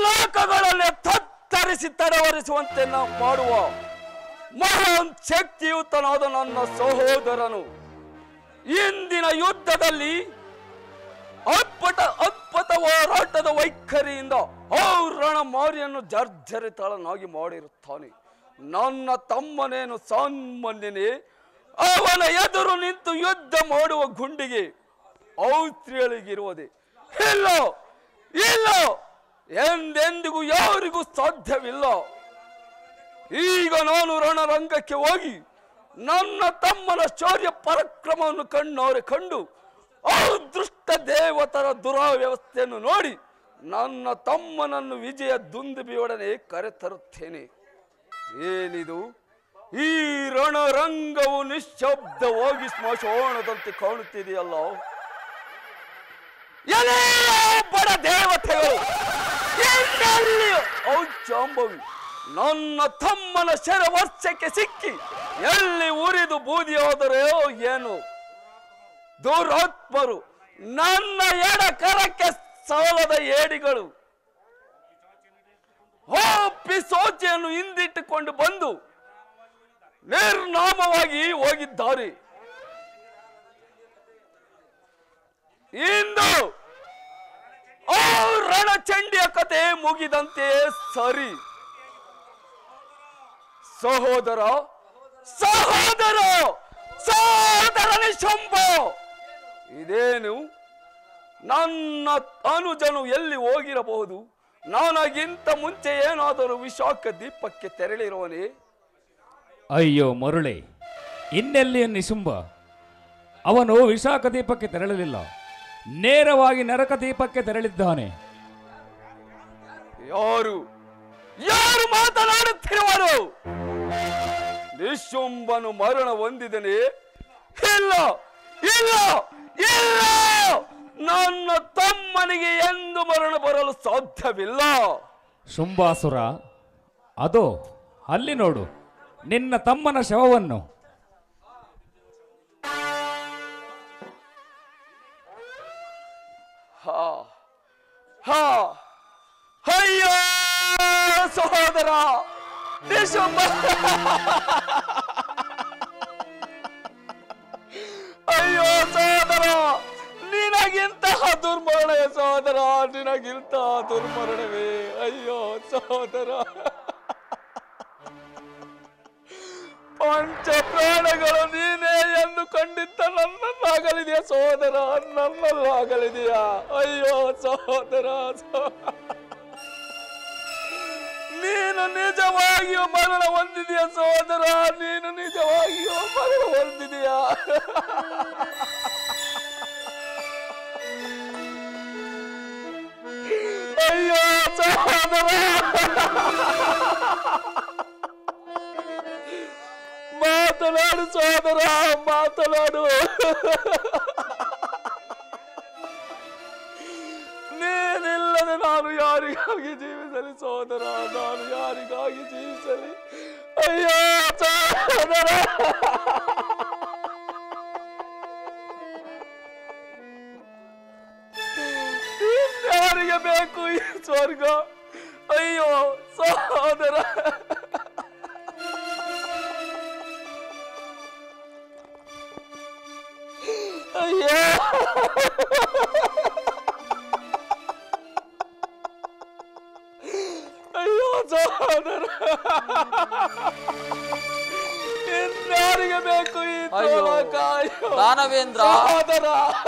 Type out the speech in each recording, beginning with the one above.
ಲೋಕಗಳಲ್ಲಿ ತತ್ತರಿಸಿ ತಡವರಿಸುವಂತೆ ನಾವು ಮಾಡುವ ಮಹಾನ್ ಶಕ್ತಿಯುತನಾದ ನನ್ನ ಸಹೋದರನು ಇಂದಿನ ಯುದ್ಧದಲ್ಲಿ ಅಪ್ಪಟ ಅಪ್ಪಟ ಹೋರಾಟದ ವೈಖರಿಯಿಂದ ಆ ರಣಮಾರಿಯನ್ನು ಜರ್ಜರಿತಳನಾಗಿ ಮಾಡಿರುತ್ತಾನೆ ನನ್ನ ತಮ್ಮನೇನು ಸಾಮಾನ್ಯನೇ ಅವನ ಎದುರು ನಿಂತು ಯುದ್ಧ ಮಾಡುವ ಗುಂಡಿಗೆ ಔತ್ರಿಯಳಿಗಿರುವುದೇ ಇಲ್ಲ ಇಲ್ಲ ಎಂದೆಂದಿಗೂ ಯಾರಿಗೂ ಸಾಧ್ಯವಿಲ್ಲ ಈಗ ನಾನು ರಣರಂಗಕ್ಕೆ ಹೋಗಿ ನನ್ನ ತಮ್ಮನ ಶೌರ್ಯ ಪರಾಕ್ರಮವನ್ನು ಕಣ್ಣವರೆ ಕಂಡು ಆ ದುಷ್ಟ ದೇವತರ ದುರಾವ್ಯವಸ್ಥೆಯನ್ನು ನೋಡಿ ನನ್ನ ತಮ್ಮನನ್ನು ವಿಜಯ ದುಂದುಬಿಯೊಡನೆ ಕರೆತರುತ್ತೇನೆ ಏನಿದು ಈ ರಣರಂಗವು ನಿಶ್ಶಬ್ದವಾಗಿ ಸ್ಮಶಾನದಂತೆ ಕಾಣುತ್ತಿದೆಯಲ್ಲ ಎಲೆ ಬಡ ದೇವತೆಗಳು ಎಲ್ಲೆಲ್ಲಿ ಔಚಾಂಬವಿ ನನ್ನ ತಮ್ಮನ ಶರವರ್ಷಕ್ಕೆ ಸಿಕ್ಕಿ ಎಲ್ಲಿ ಉರಿದು ಬೂದಿಯಾದರೆ ಏನು ದುರಾತ್ಮರು ನನ್ನ ಎಡ ಕರಕ್ಕೆ ಸಾಲದ ಏಡಿಗಳು ಹೋ ಪಿಸೋಚೆಯನ್ನು ಹಿಂದಿಟ್ಟುಕೊಂಡು ಬಂದು ನಿರ್ನಾಮವಾಗಿ ಹೋಗಿದ್ದಾರೆ ಇಂದು ಆ ರಣಚಂಡಿಯ ಕತೆ ಮುಗಿದಂತೆ ಸರಿ ಸಹೋದರ ಸಹೋದರ ಸಹೋದರನೇ ಶಂಭ ಇದೇನು ನನ್ನ ಅನುಜನು ಎಲ್ಲಿ ಹೋಗಿರಬಹುದು ನಾನಾಗಿಂತ ಮುಂಚೆ ಏನಾದರೂ ವಿಶಾಖ ದೀಪಕ್ಕೆ ತೆರಳಿರುವನೇ ಅಯ್ಯೋ ಮರುಳೆ ಇನ್ನೆಲ್ಲಿ ನಿಶುಂಬ ಅವನು ವಿಶಾಖ ದೀಪಕ್ಕೆ ತೆರಳಲಿಲ್ಲ ನೇರವಾಗಿ ನರಕ ದೀಪಕ್ಕೆ ತೆರಳಿದ್ದಾನೆ ಯಾರು ಯಾರು ಮಾತನಾಡುತ್ತಿರುವರು ನಿಶುಂಬನು ಮರಣ ಹೊಂದಿದನೆ ಇಲ್ಲ ಇಲ್ಲ ಇಲ್ಲ ನನ್ನ ತಮ್ಮನಿಗೆ ಎಂದು ಮರಣ ಬರಲು ಸಾಧ್ಯವಿಲ್ಲ ಶುಂಭಾಸುರ ಅದೋ ಅಲ್ಲಿ ನೋಡು ನಿನ್ನ ತಮ್ಮನ ಶವವನ್ನು ಹಾ ಹಾ ಅಯ್ಯೋ ಸಹೋದರ ನಿಶುಂಬ ಅಯ್ಯೋ ಸಹೋದರ ನಿನಗಿಂತಹ ದುರ್ಮರಣವೇ ಸಹೋದರ ನಿನಗಿಂತಹ ದುರ್ಮರಣವೇ ಅಯ್ಯೋ ಸಹೋದರ ಪಂಚ ಪ್ರಾಣಗಳು ನೀನೇ ಎಂದು ಕಂಡಿದ್ದ ನನ್ನನ್ನಾಗಲಿದೆಯಾ ಸಹೋದರ ನನ್ನಲ್ಲಾಗಲಿದೆಯಾ ಅಯ್ಯೋ ಸಹೋದರ ಸಹೋ- ನೀನು ನಿಜವಾಗಿಯೂ ಮರಣ ಹೊಂದಿದೆಯಾ ಸಹೋದರ ನೀನು ನಿಜವಾಗಿಯೂ ಮರಣ ಹೊಂದಿದೆಯಾ ಅಯ್ಯೋ ಸಹೋದರ ಮಾತನಾಡು ಸೋದರ ಮಾತನಾಡು ನೀನಿಲ್ಲದೆ ನಾನು ಯಾರಿಗಾಗಿ ಜೀವಿಸಲಿ ಸೋದರ ನಾನು ಯಾರಿಗಾಗಿ ಜೀವಿಸಲಿ ಅಯ್ಯೋ ಸೋದರ ಯಾರಿಗೆ ಬೇಕು ಈ ಸ್ವರ್ಗ ಅಯ್ಯೋ ಸಹೋದರ ಅಯ್ಯೋ ಅಯ್ಯೋ ಸಹೋದರ ಇನ್ಯಾರಿಗೆ ಬೇಕು ಈ ಅಯ್ಯೋ, ತೋಳಕ? ಅಯ್ಯೋ ದಾನವೇಂದ್ರ. ಸಹೋದರ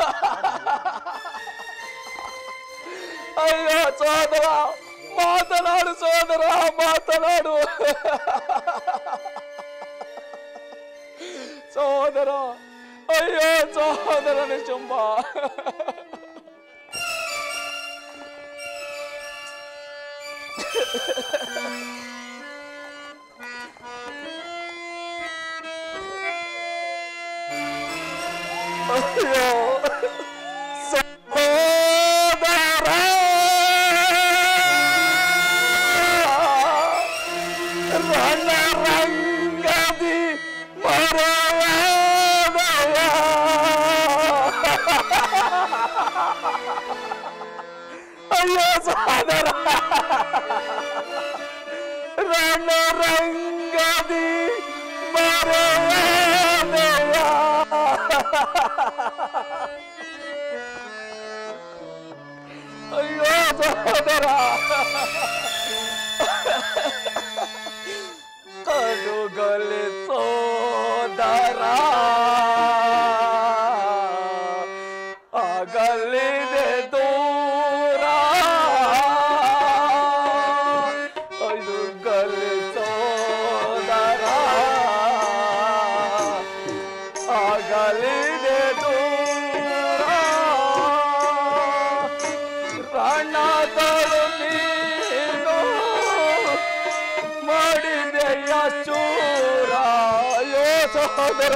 ಅಯ್ಯೋ ಸಹೋದರ ಮಾತನಾಡು ಸಹೋದರ ಮಾತನಾಡು ಸಹೋದರ ಅಯ್ಯೋ ಸಹೋದರನೇ ಶುಂಭ ಅಯ್ಯೋ ಸಹೋದರ ರಣರಂಗದಿ ಮರವಾದಯ ಅಯ್ಯೋ ಸಹೋದರ ಅಯ್ಯೋ ಸಹೋದರ ಕಡುಗಲಿ ಸೋದರ ಅಗಲಿದೆ ದೂರ ಇದು ಗಲಿ ಸೋದರ ಅಗಲಿದೆ ದೂರ ರಣದಳು ನೀನು ಮಾಡಿದೆಯ ಚೂರ ಅಯ್ಯೋ ಸಹೋದರ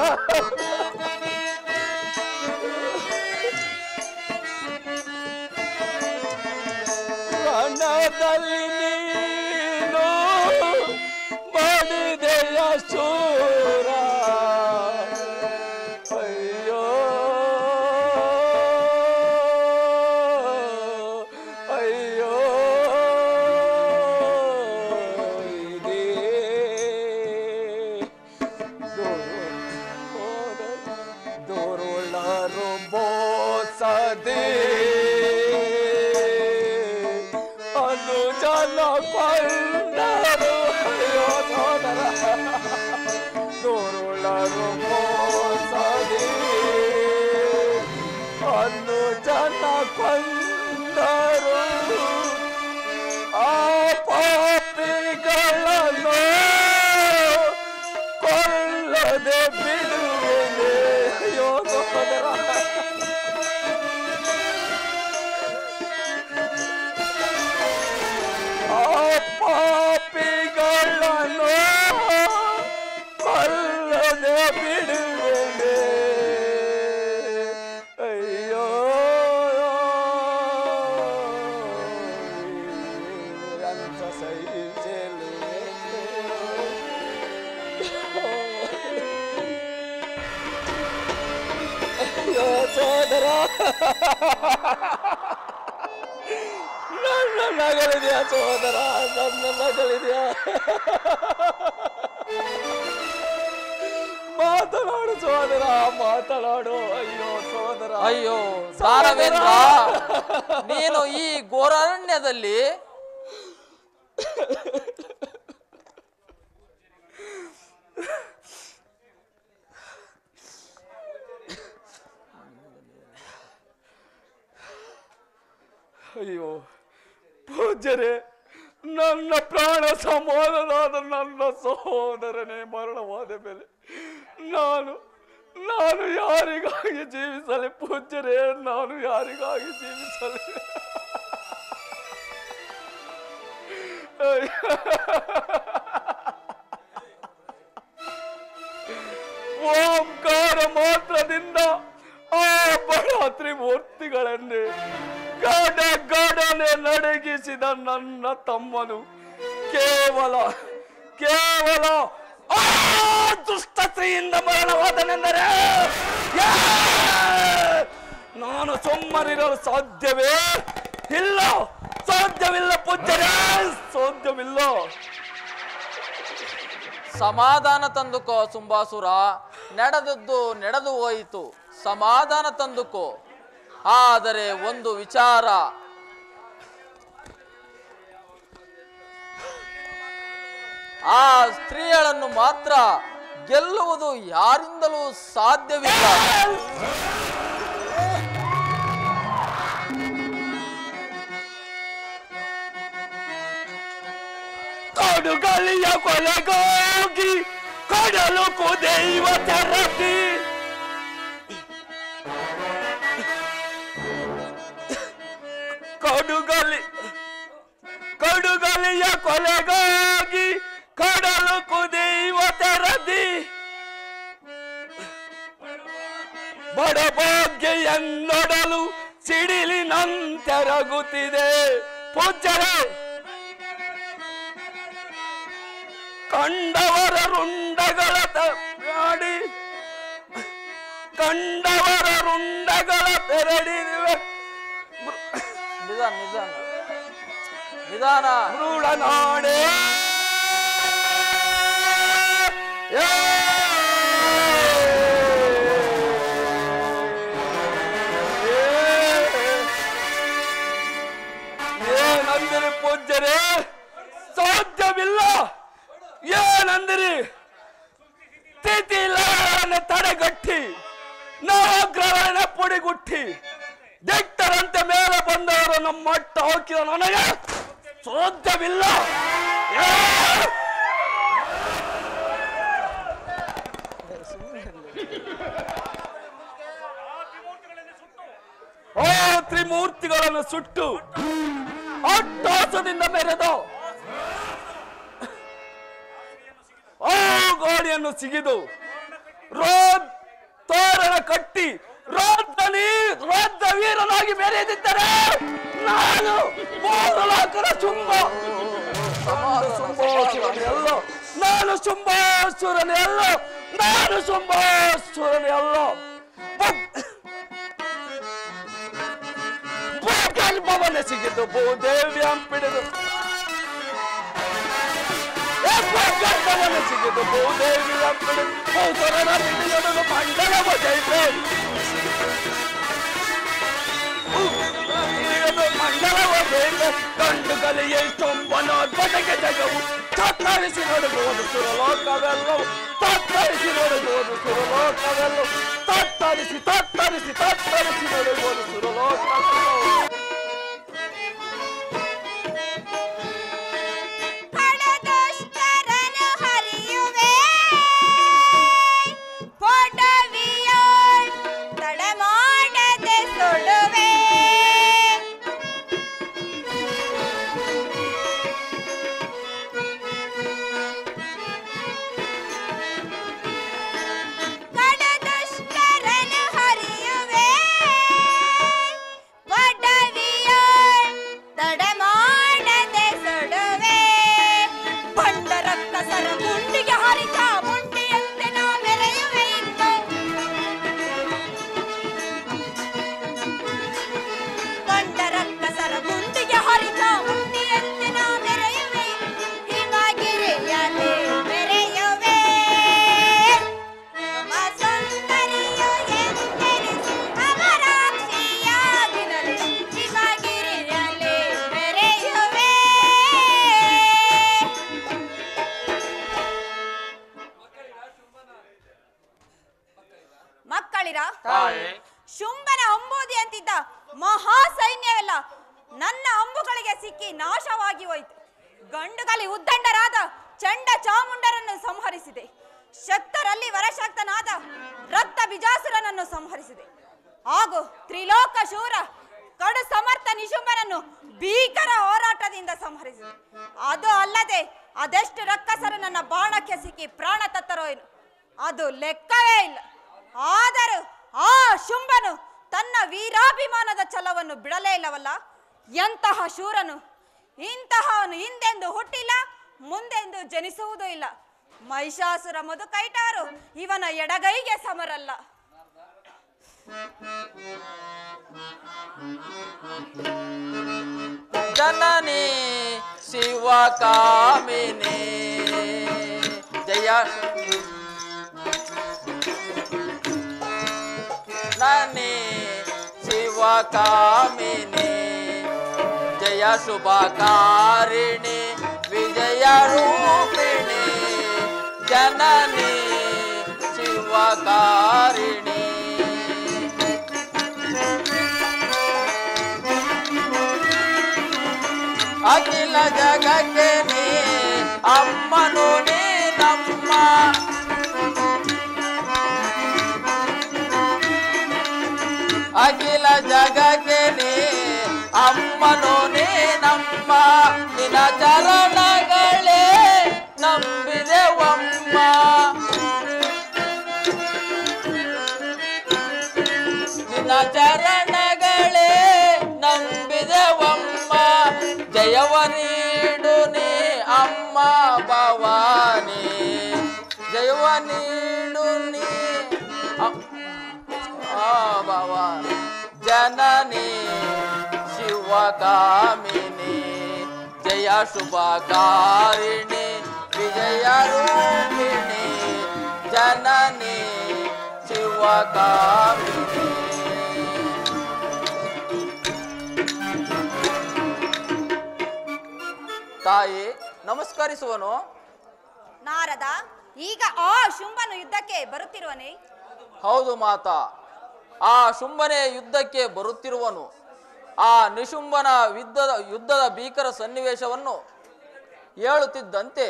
ರಣದಲ್ಲಿ ನೀನು ಮಾಡಿದೆಯ ಚೂರ ಅಯ್ಯೋ ಅಯ್ಯೋ ಇದೇ ದೊರಳರು ಬೋಸದೆ ಅದು ಜನ ಕೊಂದರು ಅಯ್ಯೋ ಸೋದರ ದೊರಳರು ಮೋಸದೆ ಅನ್ನು ಜನ ಕೊಂದರು ಆ ಪಾಪಿಗಳನ್ನು ಕೊಲ್ಲದೆ ಬಿಡುವೆನೆ ಅಯ್ಯೋ ಸೋದರ ಆ ಪಾಪಿಗಳನ್ನು ಕೊಲ್ಲದೆ ಬಿಡುವೆನೆ ಅಯ್ಯೋ ಅಂತ ಸಹಿಸಲು ಅಯ್ಯೋ ಸೋದರ ನನ್ನ ನಗಲಿದೆಯಾ ಸೋದರ ನನ್ನ ನಗಲಿದೆಯಾ ಮಾತನಾಡು ಸೋದರ ಮಾತನಾಡು ಅಯ್ಯೋ ಸೋದರ ಅಯ್ಯೋ ದಾನವೇಂದ್ರ ನೀನು ಈ ಘೋರಾರಣ್ಯದಲ್ಲಿ ಅಯ್ಯೋ ಪೂಜ್ಯರೇ ನನ್ನ ಪ್ರಾಣ ಸಮಾನನಾದ ನನ್ನ ಸಹೋದರನೇ ಮರಣವಾದ ಮೇಲೆ ನಾನು ನಾನು ಯಾರಿಗಾಗಿ ಜೀವಿಸಲಿ ಪೂಜ್ಯರೇ ನಾನು ಯಾರಿಗಾಗಿ ಜೀವಿಸಲಿ ಓಂಕಾರ ಮಾತ್ರದಿಂದ ಆ ಬಡ ತ್ರಿಮೂರ್ತಿಗಳನ್ನೇ ಗಡ ಗಡನೆ ನಡಗಿಸಿದ ನನ್ನ ತಮ್ಮನು ಕೇವಲ ಕೇವಲ ಆ ದುಷ್ಟತೆಯಿಂದ ಮರಣವಾದನೆಂದರೆ ಯಾ! ನಾನು ಸುಮ್ಮನಿರಲು ಸಾಧ್ಯವೇ ಇಲ್ಲ ಸಾಧ್ಯವಿಲ್ಲ ಪೂಜ್ಯರೇ ಸಾಧ್ಯವಿಲ್ಲ ಸಮಾಧಾನ ತಂದುಕೋ ಸುಂಬಾಸುರ ನಡೆದದ್ದು ನಡೆದು ಹೋಯಿತು ಸಮಾಧಾನ ತಂದುಕೋ ಆದರೆ ಒಂದು ವಿಚಾರ ಆ ಸ್ತ್ರೀಗಳನ್ನು ಮಾತ್ರ ಗೆಲ್ಲುವುದು ಯಾರಿಂದಲೂ ಸಾಧ್ಯವಿಲ್ಲ ಕಡುಗಲಿಯ ಕೊಲೆಗೋಗಿ ಕಡಲು ಕುದೈವ ತರತಿ ಕಡುಗಲಿ ಕಡುಗಲಿಯ ಕೊಲೆಗೋಗಿ ಕಡಲು ಕುದೈವ ತರದಿ ಬಡಭಾಗ್ಯ ಎನ್ನೊಡಲು ಸಿಡಿಲಿನಂತೆರಗುತ್ತಿದೆ ಪೂಜ್ಯರೇ ಕಂಡವರ ರುಂಡಗಳ ತ- ಮಾಡಿ ಕಂಡವರ ರುಂಡಗಳ ತೆರಡಿವೆ ನಿಧಾನ ನಿಧಾನ ನಿಧಾನ ಮೃಳನಾಡೆ ಏ! ದಿಟ್ಟರಂತೆ ಮೇಲೆ ಬಂದವರು ನಮ್ಮ ಮಟ್ಟ ಹಾಕಿದ ನನಗೆ ಸಾಧ್ಯವಿಲ್ಲ ಏ! ಆ ತ್ರಿಮೂರ್ತಿಗಳನ್ನು ಸುಟ್ಟು ಅಟ್ಟಾಸದಿಂದ ಮೆರೆದು ಆ ಗೋಡೆಯನ್ನು ಸಿಗಿದು ರೋದ್ ತೋರಣ ಕಟ್ಟಿ ರೋದ್ದಲ್ಲಿ ರೋದ್ದ ವೀರನಾಗಿ ಮೆರೆದಿದ್ದರೆ ನಾನು ಮೂರು ಲಾಖರ ಚುಂಬ ಶುಂಭಾಸುರನೆಲ್ಲ ನಾನು ಶುಂಭಾಸುರನೆಲ್ಲ ನಾನು ಶುಂಭಾಸುರನೆಲ್ಲ ಭೂಗರ್ಭವನ್ನೇ ಸಿಗಿದ್ದು ಭೂದೇವಿ ಅಂಪಿಡಿದು ಭೂಗರ್ಭವನ್ನೇ ಸಿಗಿದ್ದು ಭೂದೇವಿ ಅಂಪಿಡಿದು ಭೂತರನ ಬಿಡಿಯೊಡನು ಮಂಡಲವ ಜೈತೆ ಮಂಡಲವ ಜೈತೆ ಕಂಡು ಕಲಿಯ ಶುಂಭನೋದ್ಭಟಕ್ಕೆ ಜಗವು ತತ್ತರಿಸಿ ನಡುಗುವುದು ಸುರಲೋಕವೆಲ್ಲವು ತತ್ತರಿಸಿ ನಡುಗುವುದು ಸುರಲೋಕವೆಲ್ಲವು ತತ್ತರಿಸಿ ತತ್ತರಿಸಿ ತತ್ತರಿಸಿ ನಡುಗುವುದು ಸುರಲೋಕವೆಲ್ಲವು ಹಣದುಷ್ಟರನು ಹರಿಯುವೆ ಪೊಡವಿಯೋಳ್ ತಡ ಮಾಡದೆ ಸುಡುವೆ ಕಡದುಷ್ಟರನು ಹರಿಯುವೆ ಪೊಡವಿಯೋಳ್ ತಡ ಮಾಡದೆ ಸುಡುವೆ ಪಂಡರಕ್ಕಸರ ಗುಂಡಿಗೆ ಹರಿತ ಮುಂಡಿಯಂತೆ ನಾ ಮೆರೆಯುವೆ ಇಂದು ಪಂಡರಕ್ಕಸರ ಗುಂಡಿಗೆ ಹರಿತ ಮುಂಡಿಯಂತೆ ನಾ ಮೆರೆಯುವೆ ಹಿಮಗಿರಿಯಲ್ಲಿ ಮೆರೆಯುವೆ ನಮ್ಮ ಸುಂದರಿಯು ಎಂದೆನಿಸಿ ಅಮರಾಕ್ಷಿಯಾಗಿರಲಿ ಹಿಮಗಿರಿಯಲ್ಲಿ ಮೆರೆಯುವೆ ಮಕ್ಕಳಿರ ಶುಂಭನ ಅಂಬೂದಿ ಅಂತಿದ್ದ ಮಹಾ ಸೈನ್ಯವೆಲ್ಲ ನನ್ನ ಅಂಬುಗಳಿಗೆ ಸಿಕ್ಕಿ ನಾಶವಾಗಿ ಹೋಯಿತು ಗಂಡುಗಲಿ ಉದ್ದಂಡರಾದ ಚಂಡ ಚಾಮುಂಡರನ್ನು ಸಂಹರಿಸಿದೆ ಶಕ್ತರಲ್ಲಿ ವರಶಕ್ತನಾದ ರಕ್ತ ಬಿಜಾಸುರನನ್ನು ಸಂಹರಿಸಿದೆ ಹಾಗೂ ತ್ರಿಲೋಕ ಶೂರ ಕಡು ಸಮರ್ಥ ನಿಶುಂಭನನ್ನು ಭೀಕರ ಹೋರಾಟದಿಂದ ಸಂಹರಿಸಿದೆ ಅದು ಅಲ್ಲದೆ ಅದೆಷ್ಟು ರಕ್ಕಸರು ನನ್ನ ಬಾಣಕ್ಕೆ ಸಿಕ್ಕಿ ಪ್ರಾಣ ತತ್ತರೋ ಏನು ಅದು ಲೆಕ್ಕವೇ ಇಲ್ಲ ಆದರೂ ಆ ಶುಂಭನು ತನ್ನ ವೀರಾಭಿಮಾನದ ಛಲವನ್ನು ಬಿಡಲೇ ಇಲ್ಲವಲ್ಲ ಎಂತಹ ಶೂರನು ಇಂತಹವನು ಹಿಂದೆಂದು ಹುಟ್ಟಿಲ್ಲ ಮುಂದೆಂದು ಜನಿಸುವುದೂ ಇಲ್ಲ ಮಹಿಷಾಸುರ ಮಧುಕೈಟಾರು ಇವನ ಎಡಗೈಗೆ ಸಮರಲ್ಲ ಜನನಿ ಶಿವಕಾಮಿನಿ ಜಯ ನನಿ ಶಿವಕಾಮಿನಿ ಜಯ ಶುಭಕಾರಿಣಿ ವಿಜಯ ರೂಪಿಣಿ ಜನನಿ ಶಿವಕಾರಿಣಿ ಅಖಿಲ ಜಗಕ್ಕೆ ನೀ ಅಮ್ಮನು ನೀ ನಮ್ಮ ಅಖಿಲ ಜಗಕ್ಕೆ ನೀ ಅಮ್ಮನು ನೀ ನಮ್ಮ ನಿನ ಚರಣಗಳೇ ನಂಬಿದೆವಮ್ಮ ನಿನ್ನ ಚರಣಗಳೇ ನಂಬಿದೆವಮ್ಮ ಜಯವ ನೀಡು ನೀ ಅಮ್ಮ ಭವಾನಿ ಜಯವ ನೀಡು ನೀ ಅ- ಆ ಭವ ಜನನಿ ಶಿವಕಾಮಿನಿ ಜಯ ಶುಭಕಾರಿಣಿ ವಿಜಯ ರೂಪಿಣಿ ಜನನಿ ಶಿವಕಾಮಿನಿ ತಾಯಿ ನಮಸ್ಕರಿಸುವನು ನಾರದ ಈಗ ಆ ಶುಂಭನು ಯುದ್ಧಕ್ಕೆ ಬರುತ್ತಿರುವನೇ ಹೌದು ಮಾತಾ ಆ ಶುಂಭನೇ ಯುದ್ಧಕ್ಕೆ ಬರುತ್ತಿರುವನು ಆ ನಿಶುಂಭನ ಯುದ್ಧದ ಯುದ್ಧದ ಭೀಕರ ಸನ್ನಿವೇಶವನ್ನು ಹೇಳುತ್ತಿದ್ದಂತೆ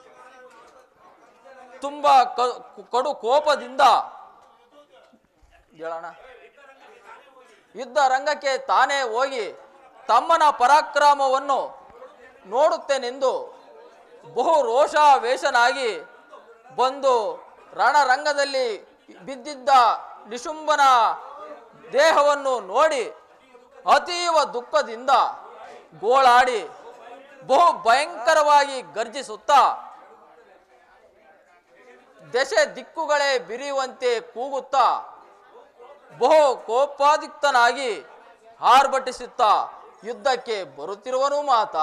ತುಂಬಾ ಕ- ಕಡು ಕೋಪದಿಂದ ಹೇಳೋಣ ಯುದ್ಧ ರಂಗಕ್ಕೆ ತಾನೇ ಹೋಗಿ ತಮ್ಮನ ಪರಾಕ್ರಮವನ್ನು ನೋಡುತ್ತೇನೆಂದು ಬಹು ರೋಷಾವೇಶನಾಗಿ ಬಂದು ರಣರಂಗದಲ್ಲಿ ಬಿದ್ದಿದ್ದ ನಿಶುಂಬನ ದೇಹವನ್ನು ನೋಡಿ ಅತೀವ ದುಃಖದಿಂದ ಗೋಳಾಡಿ ಬಹು ಭಯಂಕರವಾಗಿ ಗರ್ಜಿಸುತ್ತಾ ದಶೆ ದಿಕ್ಕುಗಳೇ ಬಿರಿಯುವಂತೆ ಕೂಗುತ್ತಾ ಬಹು ಕೋಪಾದಿಕ್ತನಾಗಿ ಆರ್ಭಟಿಸುತ್ತಾ ಯುದ್ಧಕ್ಕೆ ಬರುತ್ತಿರುವನು ಮಾತ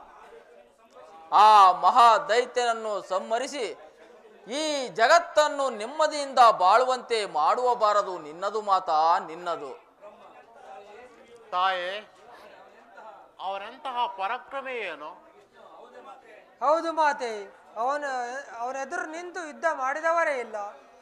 ಆ ಮಹಾ ದೈತ್ಯನನ್ನು ಸಂಹರಿಸಿ ಈ ಜಗತ್ತನ್ನು ನೆಮ್ಮದಿಯಿಂದ ಬಾಳುವಂತೆ ಮಾಡುವ ಬಾರದು ನಿನ್ನದು ಮಾತಾ ನಿನ್ನದು ತಾಯೇ ಅವನೆಂತಹ ಪರಾಕ್ರಮಿ ಏನು ಹೌದು ಮಾತೆ ಅವನ ಅವನ ಎದುರು ನಿಂತು ಯುದ್ಧ ಮಾಡಿದವರೇ ಇಲ್ಲ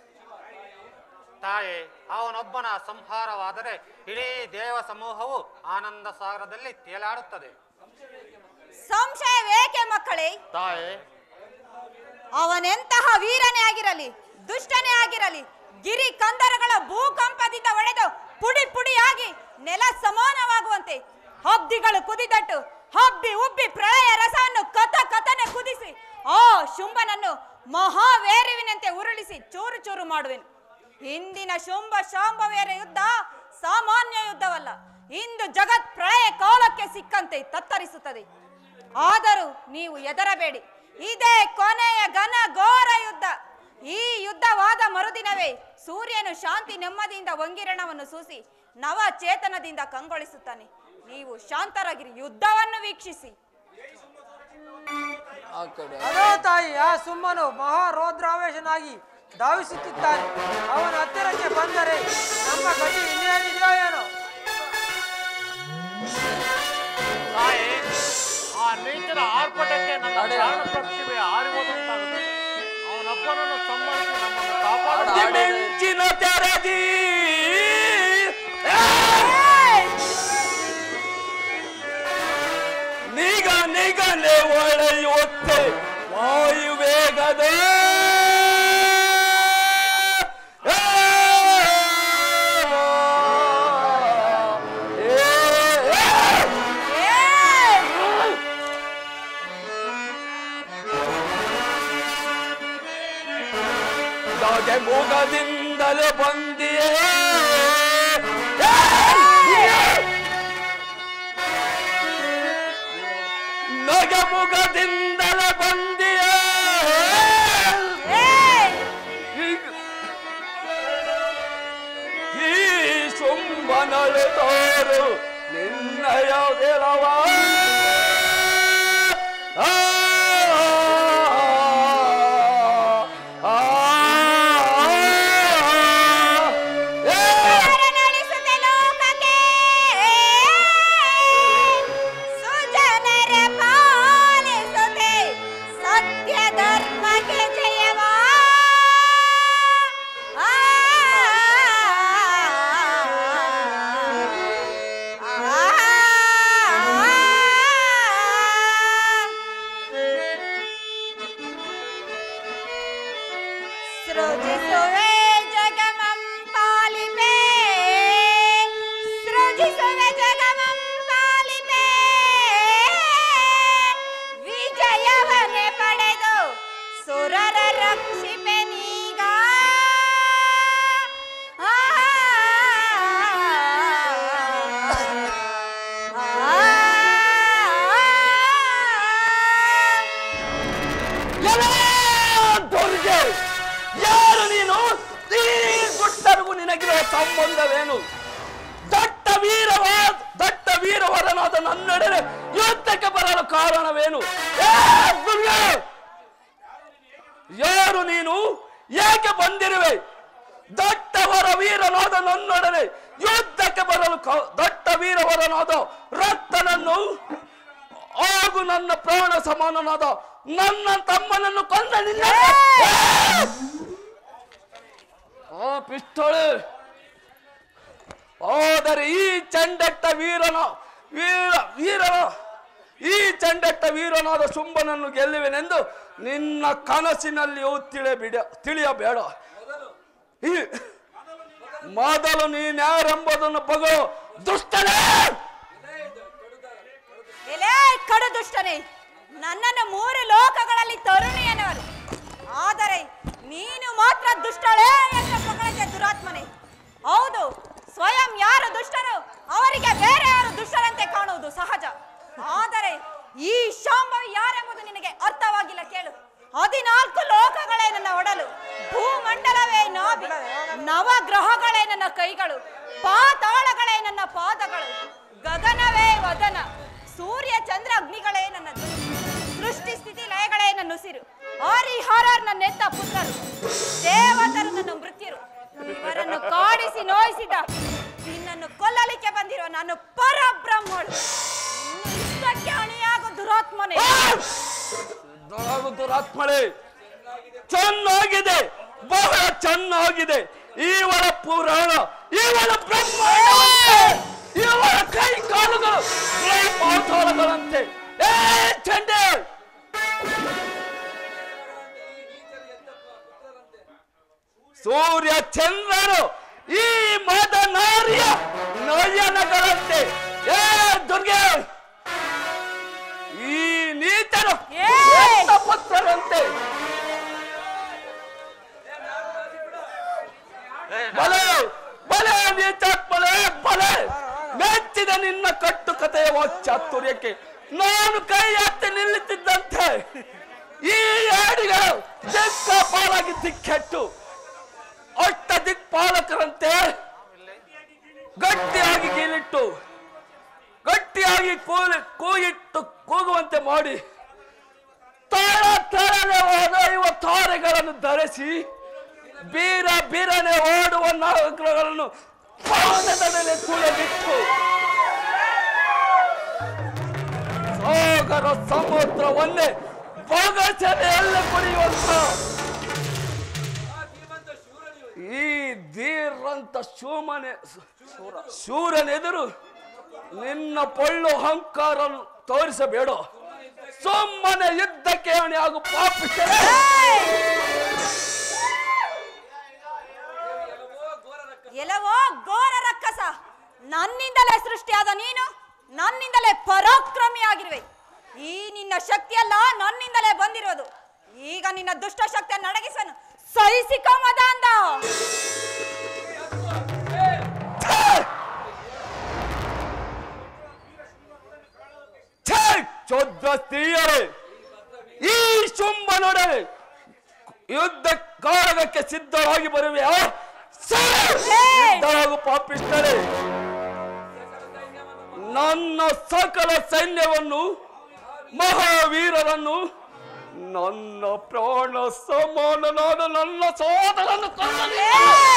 ತಾಯೇ ಅವನೊಬ್ಬನ ಸಂಹಾರವಾದರೆ ಇಡೀ ದೇವ ಸಮೂಹವು ಆನಂದ ಸಾಗರದಲ್ಲಿ ತೇಲಾಡುತ್ತದೆ ಸಂಶಯವೇಕೆ ಮಕ್ಕಳೇ ತಾಯೇ ಅವನೆಂತಹ ವೀರನೇ ಆಗಿರಲಿ ದುಷ್ಟನೇ ಆಗಿರಲಿ ಗಿರಿ ಕಂದರಗಳ ಭೂಕಂಪದಿಂದ ಒಡೆದು ಪುಡಿ ಪುಡಿಯಾಗಿ ನೆಲ ಸಮಾನವಾಗುವಂತೆ ಹಬ್ದಿಗಳು ಕುದಿದಟ್ಟು ಹಬ್ಬಿ ಉಬ್ಬಿ ಪ್ರಳಯ ರಸವನ್ನು ಕಥ ಕಥನೆ ಕುದಿಸಿ ಆ ಶುಂಭನನ್ನು ಮಹಾವೇರುವಿನಂತೆ ಉರುಳಿಸಿ ಚೂರು ಚೂರು ಮಾಡುವೆನು ಹಿಂದಿನ ಶುಂಭ ಶಾಂಭವೇರ ಯುದ್ಧ ಸಾಮಾನ್ಯ ಯುದ್ಧವಲ್ಲ ಇಂದು ಜಗತ್ ಪ್ರಳಯ ಕಾಲಕ್ಕೆ ಸಿಕ್ಕಂತೆ ತತ್ತರಿಸುತ್ತದೆ ಆದರೂ ನೀವು ಎದರಬೇಡಿ ಇದೇ ಕೊನೆಯ ಘನ ಘೋರ ಯುದ್ಧ ಈ ಯುದ್ಧವಾದ ಮರುದಿನವೇ ಸೂರ್ಯನು ಶಾಂತಿ ನೆಮ್ಮದಿಯಿಂದ ವಂಗಿರಣವನ್ನು ಸೂಸಿ ನವ ಚೇತನದಿಂದ ಕಂಗೊಳಿಸುತ್ತಾನೆ ನೀವು ಶಾಂತರಾಗಿರಿ ಯುದ್ಧವನ್ನು ವೀಕ್ಷಿಸಿ ಆ ಕಡೆ ಅದೋ ತಾಯಿ ಆ ಸುಮ್ಮನು ಮಹಾರೌದ್ರಾವೇಶನಾಗಿ ಧಾವಿಸುತ್ತಿದ್ದಾನೆ ಅವನ ಹತ್ತಿರಕ್ಕೆ ಬಂದರೆ ನಮ್ಮ ಗತಿ ಇನ್ನೇನಿದೆಯೋ ಏನೋ ತಾಯೇ ಆ ನೀಚನ ಆರ್ಭಟಕ್ಕೆ ನನ್ನ ಅಡೆ. ಪ್ರಾಣ ಪ್ರತಿಭೆ ಆರಿರುವುದಂತಾಗುತ್ತದೆ ಅವನೊಬ್ಬನನ್ನು ಸಂಹರಿಸಿ ನಮ್ಮನ್ನು ಆಡ, ಕಾಪಾಡ ಆಡ. ಮಿಂಚಿನ ತೆರದಿ ನಿಗ ನಿಗನೆ ಒಳೆಯುತ್ತೆ ವಾಯುವೇಗದ ದಾಗೆ ಮುಖದಿಂದಲೇ ಬಂದಿಯೇ ನಗೆ ಮುಖದಿಂದಲೇ ಬಂದಿಯೇ ಈ ಶುಂಭನಳು ತೋರು ನಿನ್ನಯ ಗೆಲವ ಆ, ಆ, ಆ, ಏ! ನಡೆಸುತ್ತೆ ಲೋಕಕ್ಕೆ ಸುಜನರ ಪಾಲಿಸುತ್ತೆ ಸತ್ಯ ಧರ್ಮಕ್ಕೆ ಜಯವಾ ಆ, ಸೃಜಿಸುವೆ ಜಗಮಂ ಪಾಲಿಪೆ ಸೃಜಿಸುವೆ ಜಗಮಂ ಪಾಲಿಪೆ ವಿಜಯವನ್ನೇ ಪಡೆದು ಸುರರ ರಕ್ಷಿಪೆ ನೀಗ ಆ, ಆ, ಎಲೇ ದುರ್ಗೆ ಯಾರು ನೀನು ಈ ಗುಟ್ಟರಿಗೂ ನಿನಗಿರುವ ಸಂಬಂಧವೇನು ದಟ್ಟ ವೀರವ ದಟ್ಟ ವೀರವರನಾದ ನನ್ನೊಡನೆ ಯುದ್ಧಕ್ಕೆ ಬರಲು ಕಾರಣವೇನು ಏ ದುರ್ಗೆ ಯಾರು ನೀನು ಏಕೆ ಬಂದಿರುವೆ ದಟ್ಟವರ ವೀರನಾದ ನನ್ನೊಡನೆ ಯುದ್ಧಕ್ಕೆ ಬರಲು ಕ- ದಟ್ಟ ವೀರವರನಾದ ರಕ್ತನನ್ನು ಹಾಗೂ ನನ್ನ ಪ್ರಾಣ ಸಮಾನನಾದ ನನ್ನ ತಮ್ಮನನ್ನು ಕೊಂದ ನಿನ್ನ ಆ ಪಿಸ್ತೂಲ್ ಆದರೆ ಈ ಚಂಡೆಟ್ಟ ವೀರನ ವೀರ ವೀರನ ಈ ಚಂಡೆಟ್ಟ ವೀರನಾದ ಶುಂಭನನ್ನು ಗೆಲ್ಲುವೆನೆಂದು ನಿನ್ನ ಕನಸಿನಲ್ಲಿಯೂ ತಿಳಿಯಬಿಡ ತಿಳಿಯಬೇಡ ಈ ಮೊದಲು ನೀನ್ಯಾರೆಂಬುದನ್ನು ಬಗೋ ದುಷ್ಟನೇ ಎಲೇ ಕಡು ದುಷ್ಟನೇ ನನ್ನನ್ನು ಮೂರು ಲೋಕಗಳಲ್ಲಿ ತರುಣಿ ಎನ್ನುವರು ಆದರೆ ನೀನು ಮಾತ್ರ ದುಷ್ಟಳೇ ಎಂದು ಪಗಳತೆ ದುರಾತ್ಮನೆ ಹೌದು ಸ್ವಯಂ ಯಾರು ದುಷ್ಟರು ಅವರಿಗೆ ಬೇರೆ ಯಾರು ದುಷ್ಟರಂತೆ ಕಾಣುವುದು ಸಹಜ ಆದರೆ ಈ ಶಾಂಭವಿ ಯಾರೆಂಬುದು ನಿನಗೆ ಅರ್ಥವಾಗಿಲ್ಲ ಕೇಳು ಹದಿನಾಲ್ಕು ಲೋಕಗಳೇ ನನ್ನ ಒಡಲು ಭೂಮಂಡಲವೇ ನಾಭಿ ನವಗ್ರಹಗಳೇ ನನ್ನ ಕೈಗಳು ಪಾತಾಳಗಳೇ ನನ್ನ ಪಾದಗಳು ಗಗನವೇ ವದನ ಸೂರ್ಯ ಚಂದ್ರ ಅಗ್ನಿಗಳೇ ನನ್ನ ಧ್ವನಿ. ಸೃಷ್ಟಿ ಸ್ಥಿತಿ ಲಯಗಳೇ ನನ್ನ ಉಸಿರು ಹರಿಹರರ್ ನನ್ನ ಎತ್ತ ಪುತ್ರರು ದೇವತರು ನನ್ನ ಮೃತ್ಯರು ಇವರನ್ನು ಕಾಡಿಸಿ ನೋಯಿಸಿದ ನಿನ್ನನ್ನು ಕೊಲ್ಲಲಿಕ್ಕೆ ಬಂದಿರುವ ನಾನು ಪರಬ್ರಹ್ಮಳು ಇನ್ನು ಇಷ್ಟಕ್ಕೆ ಅಣಿಯಾಗು ದುರಾತ್ಮನೇ ದೊರಗು ದುರಾತ್ಮಳೆ ಚೆನ್ನಾಗಿದೆ ಬಹಳ ಚೆನ್ನಾಗಿದೆ ಇವಳ ಪುರಾಣ ಇವಳ ಬ್ರಹ್ಮಾಂಡವಂತೆ ಇವಳ ಕೈ ಕಾಲುಗಳು ಪಾತಾಳಗಳಂತೆ ಏ ಚಂಡೆ ಸೂರ್ಯ ಚಂದ್ರರು ಈ ಮದ ನಾರಿಯ ನಯನಗಳಂತೆ ಏ ದುರ್ಗೆ ಈ ನೀತರು ಏ! ಎತ್ತ ಪುತ್ರರಂತೆ ಬಲೆ ಬಲೆ ನೀಚಾತ್ಮಲೆ ಬಲೆ ಮೆಚ್ಚಿದ ನಿನ್ನ ಕಟ್ಟು ಕಥೆಯ ಚಾತುರ್ಯಕ್ಕೆ ನಾನು ಕೈ ಎತ್ತಿ ನಿಲ್ಲುತ್ತಿದ್ದಂತೆ ಈ ಹಾಡಿಗಳು ದಿಕ್ಕ ಪಾಲಾಗಿ ದಿಕ್ಕೆಟ್ಟು ಅಷ್ಟ ದಿಕ್ಪಾಲಕರಂತೆ ಗಟ್ಟಿಯಾಗಿ ಕೀಲಿಟ್ಟು ಗಟ್ಟಿಯಾಗಿ ಕೂಲಿ ಕೂಗಿಟ್ಟು ಕೂಗುವಂತೆ ಮಾಡಿ ತಾಳ ತಾಳನೆ ಹೋದ ಇವ ತಾರೆಗಳನ್ನು ಧರಿಸಿ ಬೀರ ಬೀರನೆ ಓಡುವ ನಾಗಗಳನ್ನು ಪಾದದ ಮೇಲೆ ತುಳಿದಿಟ್ಟು ಸಾಗರ ಸಮುದ್ರವನ್ನೇ ಬಗಚನೆಯಲ್ಲಿ ಕುಡಿಯುವಂತ ಈ ಧೀರಂತ ಶೂಮನೆ ಶೂರನೆದುರು ನಿನ್ನ ಪೊಳ್ಳು ಅಹಂಕಾರ ತೋರಿಸಬೇಡ ಸುಮ್ಮನೆ ಯುದ್ಧಕ್ಕೆ ಅಣಿ ಹಾಗೂ ಪಾಪಿಸ್ತಾರೆ ಎಲ್ಲವೋ ಘೋರ ರಕ್ಕಸ ನನ್ನಿಂದಲೇ ಸೃಷ್ಟಿಯಾದ ನೀನು ನನ್ನಿಂದಲೇ ಪರಾಕ್ರಮಿಯಾಗಿರುವೆ ಈ ನಿನ್ನ ಶಕ್ತಿಯಲ್ಲ ನನ್ನಿಂದಲೇ ಬಂದಿರೋದು ಈಗ ನಿನ್ನ ದುಷ್ಟ ಶಕ್ತಿಯನ್ನು ಅಡಗಿಸನು ಸಹಿಸಿಕೋ ಮದ ಅಂದ ಛೇ! ಚೊದ್ರ ಸ್ತ್ರೀಯರೇ ಈ ಶುಂಭನೊಡನೆ ಯುದ್ಧ ಕಾರಗಕ್ಕೆ ಸಿದ್ಧರಾಗಿ ಬರುವೆಯಾ ಸಿದ್ಧರಾಗು ಪಾಪಿಸ್ತಾರೆ ನನ್ನ ಸಕಲ ಸೈನ್ಯವನ್ನು ಮಹಾವೀರರನ್ನು ನನ್ನ ಪ್ರಾಣ ಸಮಾನನಾದ ನನ್ನ ಸೋದರನ್ನು ಕೊಲ್ಲಲಿ.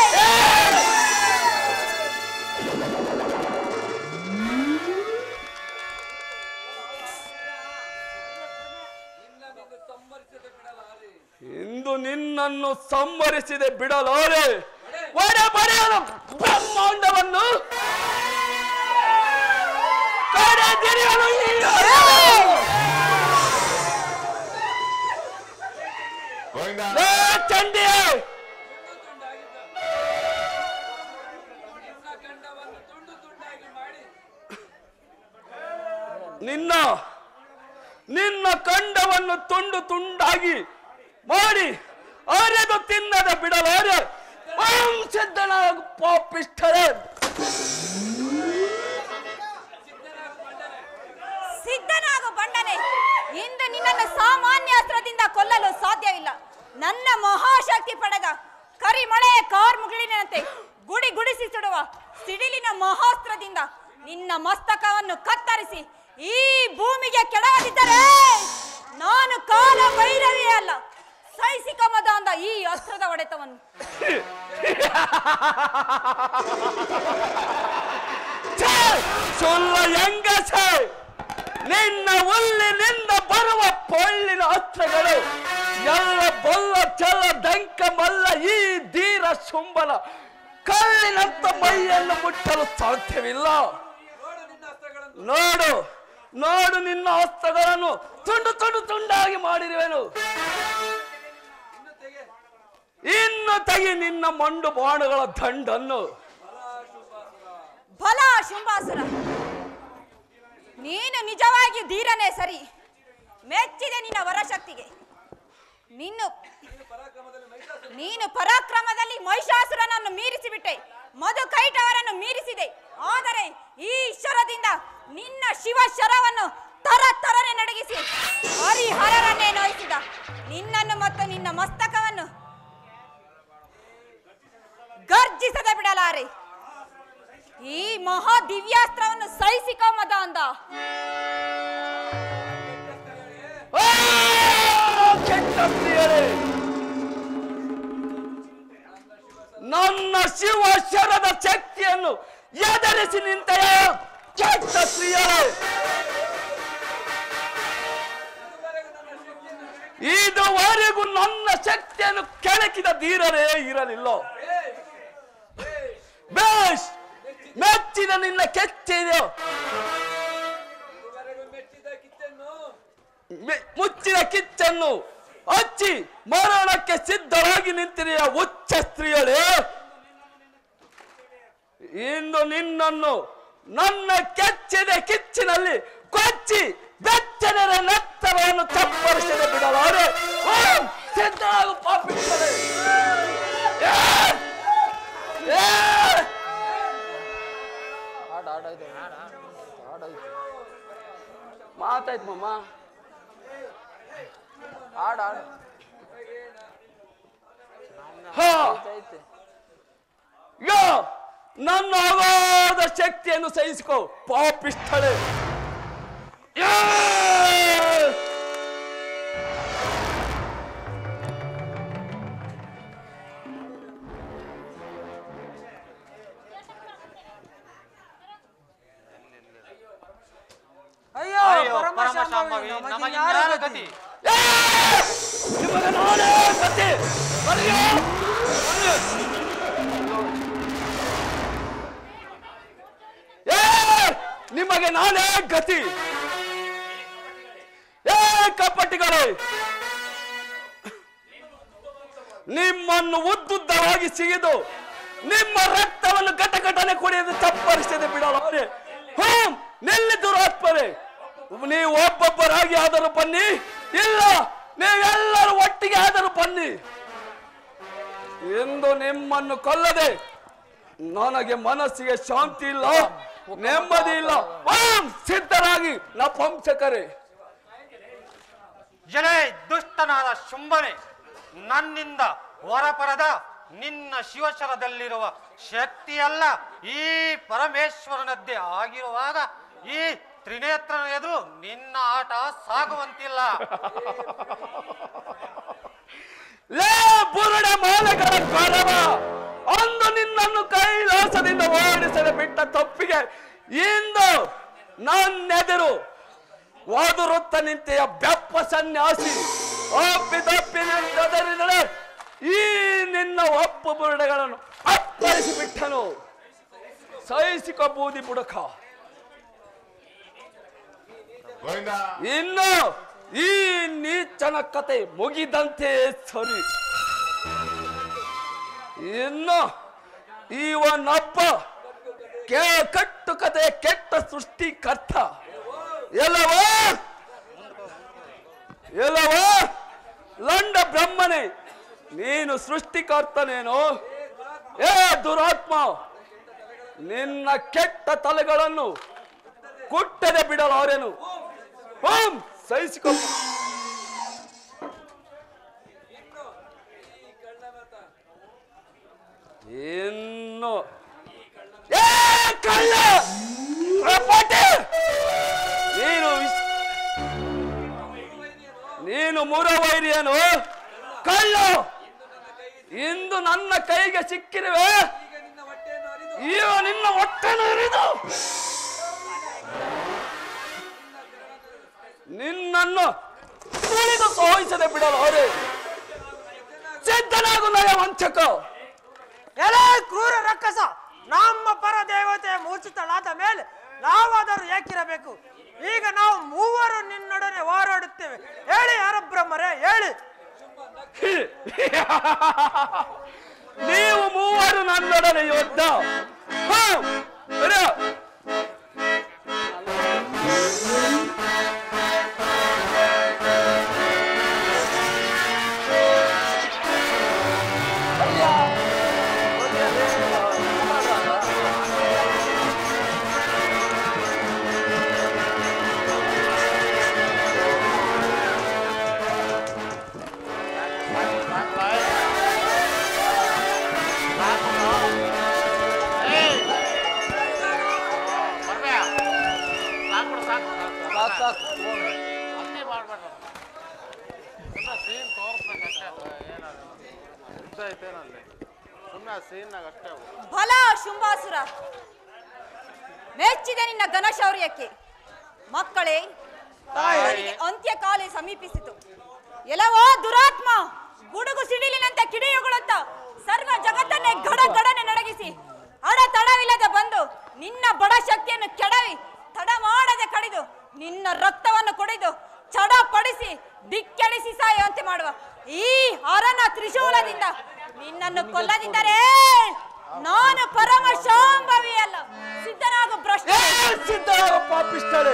ಇಂದು ನಿನ್ನನ್ನು ಸಂಹರಿಸಿದೆ ಬಿಡಲಾರೆ ಒಡ ಬರೆಯಲು ಬ್ರಹ್ಮಾಂಡವನ್ನು ಕಡೆದಿರಿಯಲು ಈ ಲೇ ಚಂಡಿಯೇ ನಿನ್ನ ನಿನ್ನ ಕಂಡವನ್ನು ತುಂಡು ತುಂಡಾಗಿ ಮಾಡಿ ಅರೆದು ತಿನ್ನದ ಬಿಡಲಾರೆ ಸಿದ್ಧನಾಗು ಪಾಪಿಷ್ಠರೇ ಸಿದ್ಧನಾಗು ಬಂಡನೆ ಇಂದು ನಿನ್ನನ್ನು ಸಾಮಾನ್ಯ ಅಸ್ತ್ರದಿಂದ ಕೊಲ್ಲಲು ಸಾಧ್ಯವಿಲ್ಲ ನನ್ನ ಮಹಾಶಕ್ತಿ ಪಡೆದ ಕರಿಮಳೆಯ ಕಾರ್ಮುಗಿಲಿನಂತೆ ಗುಡಿ ಗುಡಿಸಿ ಸುಡುವ ಸಿಡಿಲಿನ ಮಹಾಸ್ತ್ರದಿಂದ ನಿನ್ನ ಮಸ್ತಕವನ್ನು ಕತ್ತರಿಸಿ ಈ ಭೂಮಿಗೆ ಕೆಡವದಿದ್ದರೆ ನಾನು ಕಾಲ ಭೈರವಿಯೇ ಅಲ್ಲ ಸಹಿಸಿಕಮದ ಅಂದ ಈ ಅಸ್ತ್ರದ ಹೊಡೆತವನ್ನು ಛೇ! ಸುಳ್ಳ ಹೆಂಗಸೆ ನಿನ್ನ ಹುಲ್ಲಿನಿಂದ ಬರುವ ಪೊಳ್ಳಿನ ಅಸ್ತ್ರಗಳು ಎಲ್ಲ ಬಲ್ಲ ಚಲ ದಂಕ ಮಲ್ಲ ಈ ಧೀರ ಶುಂಭನ ಕಲ್ಲಿನಂತ ಮೈಯನ್ನು ಮುಟ್ಟಲು ಸಾಧ್ಯವಿಲ್ಲ ನೋಡು ನೋಡು ನಿನ್ನ ಹಸ್ತಗಳನ್ನು ತುಂಡು ತುಂಡು ತುಂಡಾಗಿ ಮಾಡಿರುವೆನು ಇನ್ನು ತೆಗಿ ನಿನ್ನ ಮಂಡು ಬಾಣಗಳ ದಂಡನ್ನು ಫಲ ಶುಂಭಾಸುರ ನೀನು ನಿಜವಾಗಿ ಧೀರನೇ ಸರಿ ಮೆಚ್ಚಿದೆ ನಿನ್ನ ವರಶಕ್ತಿಗೆ ನಿನ್ನು ನೀನು ಪರಾಕ್ರಮದಲ್ಲಿ ಮಹಿಷಾಸುರನನ್ನು ಮೀರಿಸಿಬಿಟ್ಟೆ ಮಧು ಕೈಟವರನ್ನು ಮೀರಿಸಿದೆ ಆದರೆ ಈ ಶರದಿಂದ ನಿನ್ನ ಶಿವ ಶರವನ್ನು ತರ ತರನೆ ನಡಗಿಸಿ ಹರಿಹರರನ್ನೇ ನೋಯಿಸಿದ ನಿನ್ನನ್ನು ಮತ್ತು ನಿನ್ನ ಮಸ್ತಕವನ್ನು ಗರ್ಜಿಸದೆ ಬಿಡಲಾರೆ ಈ ಮಹಾ ದಿವ್ಯಾಸ್ತ್ರವನ್ನು ಸಹಿಸಿಕೋ ಮದ ಅಂದ ಆ, ಕೆಟ್ಟ ಸ್ತ್ರೀಯರೇ ನನ್ನ ಶಿವ ಶರದ ಶಕ್ತಿಯನ್ನು ಎದರಿಸಿ ನಿಂತೆಯ ಕೆಟ್ಟ ಸ್ತ್ರೀಯರೇ ಇದುವರೆಗೂ ನನ್ನ ಶಕ್ತಿಯನ್ನು ಕೆಳಕಿದ ಧೀರರೇ ಇರಲಿಲ್ಲ ಬೇಷ್ ಮೆಚ್ಚಿದ ನಿನ್ನ ಕೆಚ್ಚಿದೆಯೋ ಮೆ- ಮುಚ್ಚಿದ ಕಿಚ್ಚನ್ನು ಹಚ್ಚಿ ಮರಣಕ್ಕೆ ಸಿದ್ಧರಾಗಿ ನಿಂತಿರುವ ಉಚ್ಚ ಸ್ತ್ರೀಯಳೇ ಇಂದು ನಿನ್ನನ್ನು ನನ್ನ ಕೆಚ್ಚಿದ ಕಿಚ್ಚಿನಲ್ಲಿ ಕೊಚ್ಚಿ ಬೆಚ್ಚನೆರ ನೆತ್ತರವನ್ನು ಚಪ್ಪರಿಸದೆ ಬಿಡಲಾರೆ ಓಂ ಸಿದ್ಧರಾಗು ಪಾಪಿಗಳೇ. ಏ! ಏ! ಆಡ ಆಡ ಇದೆ ಆಡ ಐತೆ ಮಾತಾಯ್ತು ಮಮ್ಮ ಆಡ ಆಡ ಹಾ ಐತೆ ಯೋ ನನ್ನ ಅಗಾಧ ಶಕ್ತಿಯನ್ನು ಸಹಿಸಿಕೋ ಪಾಪಿಷ್ಠಳೆ ಯಾ! ಅಯ್ಯೋ ಅಯ್ಯೋ ಪರಮಶಾಂಭವಿ ಪರಮಶಾಂಭವಿ ನಮಗೆ ನಮಗೆ ಯಾರು ಯಾರು ಗತಿ ಗತಿ ಯಾ! ನಿಮಗೆ ನಾನೇ ಗತಿ ಬರೆಯೋ ನಿಮಗೆ ನಾನೇ ಗತಿ ಏ ಕಪಟಿಗಳೇ ನಿಮ್ಮನ್ನು ಉದ್ದುದ್ದವಾಗಿ ಸಿಗಿದು ನಿಮ್ಮ ರಕ್ತವನ್ನು ಘಟಘಟನೆ ಕುಡಿಯಲು ಚಪ್ಪರಿಸದೆ ಬಿಡಲಾರೆ ಹ್ಮ್ ನಿಲ್ಲಿ ದುರಾತ್ಮರೇ ನೀವು ಒಬ್ಬೊಬ್ಬರಾಗಿ ಆದರೂ ಬನ್ನಿ ಇಲ್ಲ ನೀವೆಲ್ಲರೂ ಒಟ್ಟಿಗೆ ಆದರೂ ಬನ್ನಿ ಎಂದು ನಿಮ್ಮನ್ನು ಕೊಲ್ಲದೆ ನನಗೆ ಮನಸ್ಸಿಗೆ ಶಾಂತಿ ಇಲ್ಲ ನೆಮ್ಮದಿ ಇಲ್ಲ ಓಂ ಸಿದ್ಧರಾಗಿ ನಪಂಸಕರೇ ಎಲೆ ದುಷ್ಟನಾದ ಶುಂಭನೆ ನನ್ನಿಂದ ಹೊರಪರದ ನಿನ್ನ ಶಿವಶರದಲ್ಲಿರುವ ಶಕ್ತಿಯಲ್ಲ ಈ ಪರಮೇಶ್ವರನದ್ದೇ ಆಗಿರುವಾಗ ಈ ತ್ರಿನೇತ್ರನ ಎದುರು ನಿನ್ನ ಆಟ ಸಾಗುವಂತಿಲ್ಲ ಲೇ ಬುರುಡೆ ಮಾಲೆಗಳ ಗೌರವ ಅಂದು ನಿನ್ನನ್ನು ಕೈಲಾಸದಿಂದ ಓಡಿಸಲು ಬಿಟ್ಟ ತಪ್ಪಿಗೆ ಇಂದು ನನ್ನೆದುರು ವಾದುರುತ್ತ ನಿಂತೆಯ ಬೆಪ್ಪ ಸನ್ಯಾಸಿ ಒಪ್ಪಿದಪ್ಪಿನಿಂದದರಿದರೆ ಈ ನಿನ್ನ ಒಪ್ಪು ಬುರುಡೆಗಳನ್ನು ಅಪ್ಪಳಿಸಿ ಬಿಟ್ಟನು ಸಹಿಸಿಕೊ ಬೂದಿ ಬುಡಕ ಇನ್ನು ಈ ನೀಚನ ಕತೆ ಮುಗಿದಂತೆ ಸರಿ ಇನ್ನು ಇವನಪ್ಪ ಕೆ ಕಟ್ಟು ಕತೆ ಕೆಟ್ಟ ಸೃಷ್ಟಿಕರ್ತ ಎಲ್ಲವ ಎಲ್ಲವ ಲಂಡ ಬ್ರಹ್ಮನೇ ನೀನು ಸೃಷ್ಟಿಕರ್ತನೇನು ಏ ದುರಾತ್ಮ ನಿನ್ನ ಕೆಟ್ಟ ತಲೆಗಳನ್ನು ಕುಟ್ಟದೆ ಬಿಡಲಾರೆನು ಓಂ ಸಹಿಸಿಕೊ ಇನ್ನು ಏ ಕಳ್ಳ ರಪಾಟೆ! ನೀನು ವಿಶ್- ನೀನು ಮುರವೈರಿಯನು ಕಳ್ಳ ಇಂದು ನನ್ನ ಕೈಗೆ ಸಿಕ್ಕಿರುವೆ ಈಗ ನಿನ್ನ ಹೊಟ್ಟೆನು ಇರಿದು ನಿನ್ನನ್ನು ತುಳಿದು ಸೋಹಿಸದೆ ಬಿಡಲು ಅವರೇ ಸಿದ್ಧನಾಗು ನಯ ವಂಚಕ ಎಲೆ ಕ್ರೂರ ರಕ್ಕಸ ನಮ್ಮ ಪರ ದೇವತೆ ಮೂರ್ಛಿತಳಾದ ಮೇಲೆ ನಾವಾದರೂ ಏಕಿರಬೇಕು ಈಗ ನಾವು ಮೂವರು ನಿನ್ನೊಡನೆ ಹೋರಾಡುತ್ತೇವೆ ಹೇಳಿ ಹರಬ್ರಹ್ಮರೇ ಹೇಳಿ ನೀವು ಮೂವರು ನನ್ನೊಡನೆ ಯೋದ್ಧ ಹಾ, ಬರೋ. ಸಾಕು ಸಾಕು ಫಲ ಶುಂಭಾಸುರ ಮೆಚ್ಚಿದೆ ನಿನ್ನ ಘನಶೌರ್ಯಕ್ಕೆ ಮಕ್ಕಳೇ ಅವನಿಗೆ ಅಂತ್ಯಕಾಲ ಸಮೀಪಿಸಿತು ಎಲ್ಲವೋ ದುರಾತ್ಮ ಗುಡುಗು ಸಿಡಿಲಿನಂತೆ ಕಿಡಿಯುಗಳಂತ ಸರ್ವ ಜಗತ್ತನ್ನೇ ಗಡ ಗಡನೆ ನಡಗಿಸಿ ಅಡ ತಡವಿಲ್ಲದೆ ಬಂದು ನಿನ್ನ ಬಡ ಶಕ್ತಿಯನ್ನು ಕೆಡವಿ ತಡ ಮಾಡದೆ ಕಡಿದು ನಿನ್ನ ರಕ್ತವನ್ನು ಕುಡಿದು ಚಡಪಡಿಸಿ ದಿಕ್ಕೆಳಿಸಿ ಸಾಯುವಂತೆ ಮಾಡುವ ಈ ಹರನ ತ್ರಿಶೂಲದಿಂದ ನಿನ್ನನ್ನು ಕೊಲ್ಲದಿದ್ದರೆ ನಾನು ಪರಮ ಶಾಂಭವಿ ಅಲ್ಲ ಸಿದ್ಧನಾಗು ಭ್ರಷ್ಟ ಏ ಸಿದ್ಧರಾಮ ಪಾಪಿಷ್ಟರೇ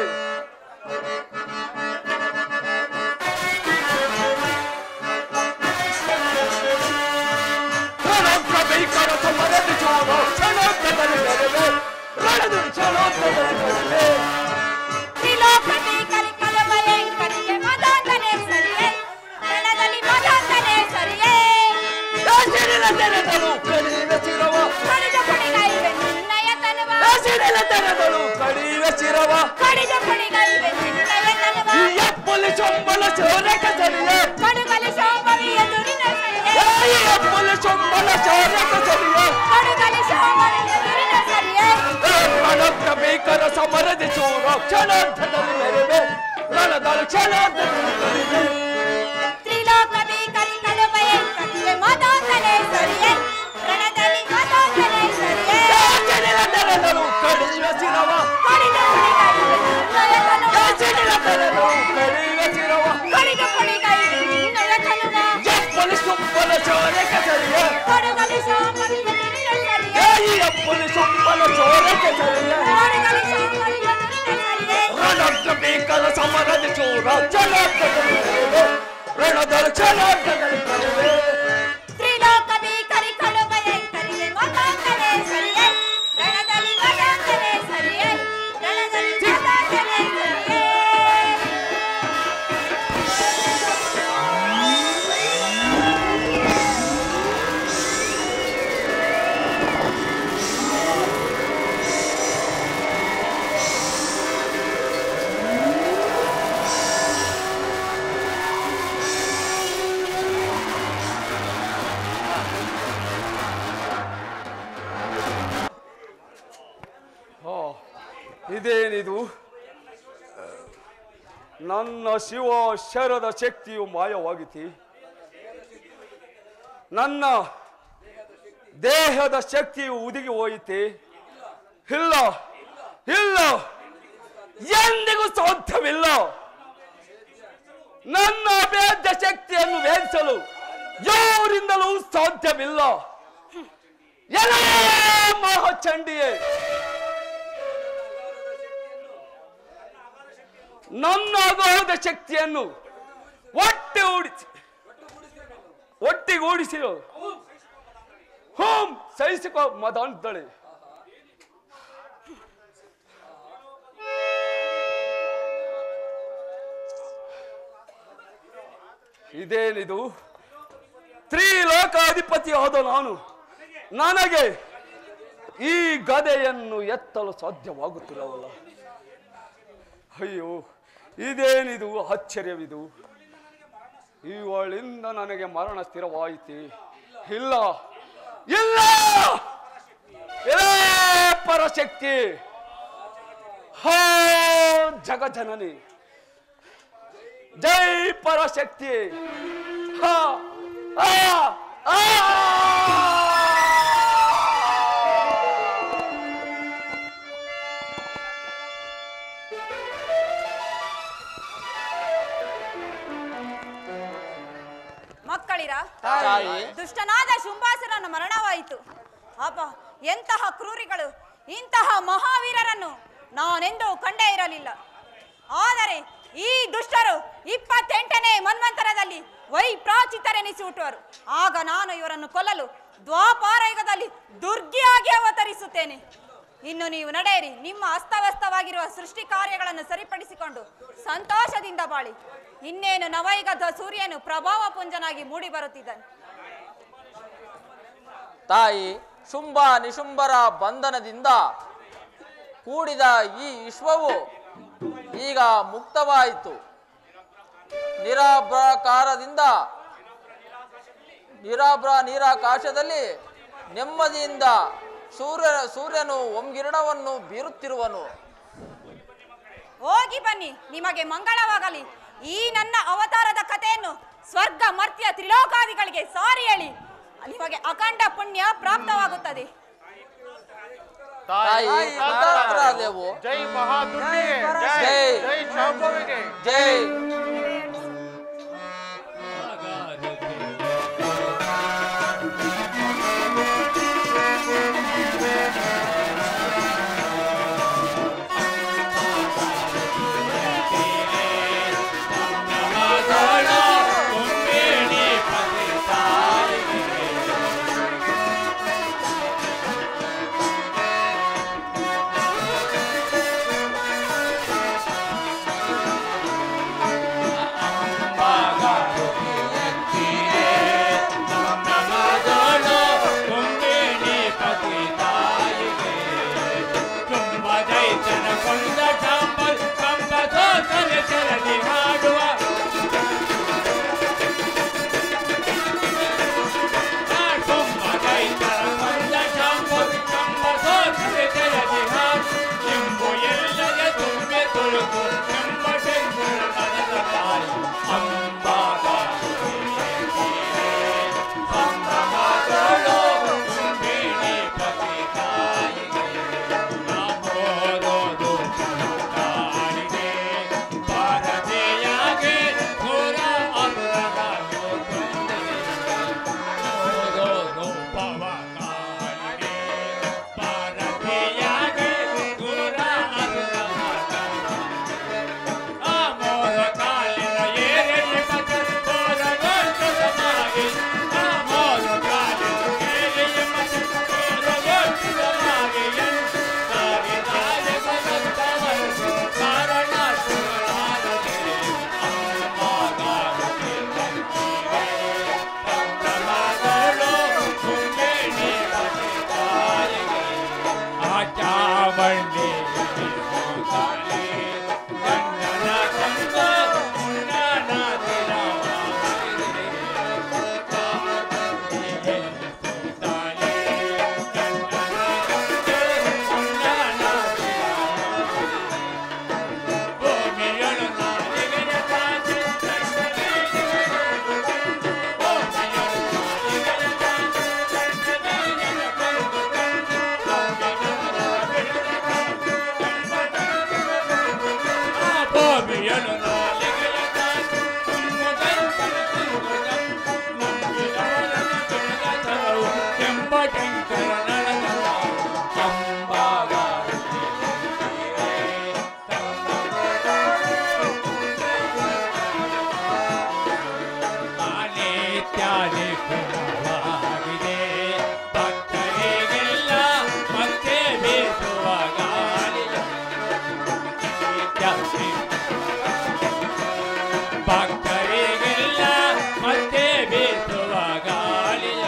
ರಣೋತ್ಸವ ಭೀಕರ ಸಮರದ ಚೋರ, ಕ್ಷಣೋತ್ಸವದಲ್ಲಿ ನಡೆವೆ. ರಣದು ಕ್ಷಣೋತ್ಸವದಲ್ಲಿ ನಡೆವೆ. ತ್ರಿಲೋಕದಿ ಕಲಿಕಲಮಲೆ ಕಲಿಗೆ ಮದಾಂತನೇ ಸರಿಯೇ ರಣದಲ್ಲಿ ಮದಾಂತನೇ ಸರಿಯೇ ಹಸಿರಿನ ತೆರೆದಳು ಕಡಿವೆ ಶಿರವ ಕಡಿದ ಪಡಿಗೈವೆ ನಿನ್ನಯ ತನುವ ಹಸಿರಿನ ತೆರೆದಳು ಕಡಿವೆ ಶಿರವ ಕಡಿದ ಪಡಿಗೈವೆ ನಿನ್ನಯ ತನುವ ಈ ಅಪ್ಪಲಿ ಚೊಂಬಲ ಚೋರಕ ಸರಿಯೇ ಕಡುಗಲಿ ಶೋಭವಿ ಎದುರಿನ ಸರಿಯೇ ಈ ಅಪ್ಪಲಿ ಚೊಂಬಲ ಚೋರಕ ಸರಿಯೇ ಕಡುಗಲಿ ಶೋಭವಿ ಎದುರಿನ ಸರಿಯೇ ರಣದ ಭೀಕರ ಸಮರದ ಚೋರ ಕ್ಷಣಾರ್ಧದಲ್ಲಿ ಮೆರೆವೆ ರಣದ ಕ್ಷಣಾರ್ಧದಲ್ಲಿ ಮೆರೆವೆ ತ್ರಿಲೋಕದಿ ಕಲಿಕಲಮಲೆ ಕಲಿಗೆ ಮದಾಂತನೇ ಸರಿಯೇ ರಣದಲ್ಲಿ ಮದಾಂತನೇ ಸರಿಯೇ ಹಸಿರಿನ ತೆರೆದಳು ಕಡಿವೆ ಶಿರವ ಕಡಿದ ಪಡಿಗೈವೆ ನಿನ್ನಯ ತನುವ ಹಸಿರಿನ ತೆರೆದಳು ಕಡಿವೆ ಶಿರವ ಕಡಿದ ಪಡಿಗೈವೆ ನಿನ್ನಯ ತನುವ ಎಪ್ಪಲಿ ಚೊಂಬಲ ಚೋರಕ ಸರಿಯೇ ಕಡುಗಲಿ ಶೋಭವಿ ಎದುರಿನ ಸರಿಯೇ ಈ ಅಪ್ಪಲಿ ಚೊಂಬಲ ಚೋರಕ ಸರಿಯೇ ಕಡುಗಲಿ ಶೋಭವಿ ಎದುರಿನ ಸರಿಯೇ ರಣದ ಭೀಕರ ಸಮರದ ಚೋರ ಕ್ಷಣಾರ್ಧದಲ್ಲಿ ಮೆರೆವೆ ರಣದ ಕ್ಷಣಾರ್ಧದಲ್ಲಿ ಮೆರೆವೆ ತ್ರಿಲೋಕದಿ ಕರಿಕಳುಬಲೆ ಕರಿಗೆ ಮತಾಂತನೇ ಸರಿಯೇ ರಣದಲ್ಲಿ ಮತಾಂತನೇ ಸರಿಯೇ ರಣದಲ್ಲಿ ಮತಾಂತನೇ ಸರಿಯೇ ಇದೇನಿದು ನನ್ನ ಶಿವ ಶರದ ಶಕ್ತಿಯು ಮಾಯವಾಗಿತಿ ನನ್ನ ದೇಹದ ಶಕ್ತಿಯು ಉದುಗಿ ಹೋಯಿತೆ ಇಲ್ಲ ಇಲ್ಲ ಎಂದಿಗೂ ಸಾಧ್ಯವಿಲ್ಲ ನನ್ನ ಅಭೇದ್ಯ ಶಕ್ತಿಯನ್ನು ವೇದಿಸಲು ಯಾರಿಂದಲೂ ಸಾಧ್ಯವಿಲ್ಲ ಎಲ್ಲ ಮಹಾಚಂಡಿಯೇ ನನ್ನ ಅಗಾಧ ಶಕ್ತಿಯನ್ನು ಒಟ್ಟೆ ಓಡಿಸಿ ಒಟ್ಟಿಗೂಡಿಸಿ ಹೋಮ್ ಸಹಿಸಿಕೊ ಮದ ಅಂತಾಳೆ ಇದೇನಿದು ತ್ರಿಲೋಕಾಧಿಪತಿಯಾದ ನಾನು ನನಗೆ ಈ ಗದೆಯನ್ನು ಎತ್ತಲು ಸಾಧ್ಯವಾಗುತ್ತಿಲ್ಲವಲ್ಲ ಅಯ್ಯೋ ಇದೇನಿದು ಆಶ್ಚರ್ಯವಿದು ಇವಳಿಂದ ನನಗೆ ಮರಣ ಸ್ಥಿರವಾಯಿತೆ ಇಲ್ಲ ಇಲ್ಲ ಏ ಪರಶಕ್ತಿ ಹೋ ಜಗಜನನಿ ಜೈ ಪರಶಕ್ತಿ ಹಾ ಆ, ಆ! ಮಕ್ಕಳಿರ ತಾಯಿ. ದುಷ್ಟನಾದ ಶುಂಭಾಸುರನ ಮರಣವಾಯಿತು ಅಪ್ಪ ಎಂತಹ ಕ್ರೂರಿಗಳು ಇಂತಹ ಮಹಾವೀರರನ್ನು ನಾನೆಂದೂ ಕಂಡೇ ಇರಲಿಲ್ಲ ಆದರೆ ಈ ದುಷ್ಟರು ಇಪ್ಪತ್ತೆಂಟನೇ ಮನ್ವಂತರದಲ್ಲಿ ವೈಪ್ರಾಚಿತರೆನಿಸಿ ಹುಟ್ಟುವರು ಆಗ ನಾನು ಇವರನ್ನು ಕೊಲ್ಲಲು ದ್ವಾಪಾರಯುಗದಲ್ಲಿ ದುರ್ಗಿಯಾಗಿ ಅವತರಿಸುತ್ತೇನೆ ಇನ್ನು ನೀವು ನಡೆಯಿರಿ ನಿಮ್ಮ ಅಸ್ತವ್ಯಸ್ತವಾಗಿರುವ ಸೃಷ್ಟಿ ಕಾರ್ಯಗಳನ್ನು ಸರಿಪಡಿಸಿಕೊಂಡು ಸಂತೋಷದಿಂದ ಬಾಳಿ ಇನ್ನೇನು ನವಯುಗದ ಸೂರ್ಯನು ಪ್ರಭಾವ ಪುಂಜನಾಗಿ ಮೂಡಿ ಬರುತ್ತಿದ್ದಾನೆ ತಾಯಿ ಶುಂಭ ನಿಶುಂಭರ ಬಂಧನದಿಂದ ಕೂಡಿದ ಈ ವಿಶ್ವವು ಈಗ ಮುಕ್ತವಾಯಿತು ನಿರಾಭ್ರಕಾರದಿಂದ ನಿರಾಭ್ರ ನೀರಾಕಾಶದಲ್ಲಿ ನೆಮ್ಮದಿಯಿಂದ ಸೂರ್ಯ ಸೂರ್ಯನು ಒಮ್ಗಿರಣವನ್ನು ಬೀರುತ್ತಿರುವನು ಹೋಗಿ ಬನ್ನಿ ನಿಮಗೆ ಮಂಗಳವಾಗಲಿ ಈ ನನ್ನ ಅವತಾರದ ಕಥೆಯನ್ನು ಸ್ವರ್ಗ ಮರ್ತ್ಯ ತ್ರಿಲೋಕಾದಿಗಳಿಗೆ ಸಾರಿ ಹೇಳಿ ನಿಮಗೆ ಅಖಂಡ ಪುಣ್ಯ ಪ್ರಾಪ್ತವಾಗುತ್ತದೆ ತಾಯಿ ಕೃತಾರ್ಥರಾದೆವು. ಜೈ ಮಹಾದುರ್ಗಿಗೆ ಜೈ. ಜೈ ಜೈ ಶಾಂಭವಿಗೆ ಜೈ ಇತ್ಯಾದಿ ಗುಣವಾಗಿದೆ ಭಕ್ತರಿಗೆಲ್ಲ ಮತ್ತೆ ಬೀಸುವ ಗಾಳಿಯ ಇತ್ಯಾದಿ ಭಕ್ತರಿಗೆಲ್ಲ ಮತ್ತೆ ಬೀಸುವ ಗಾಳಿಯ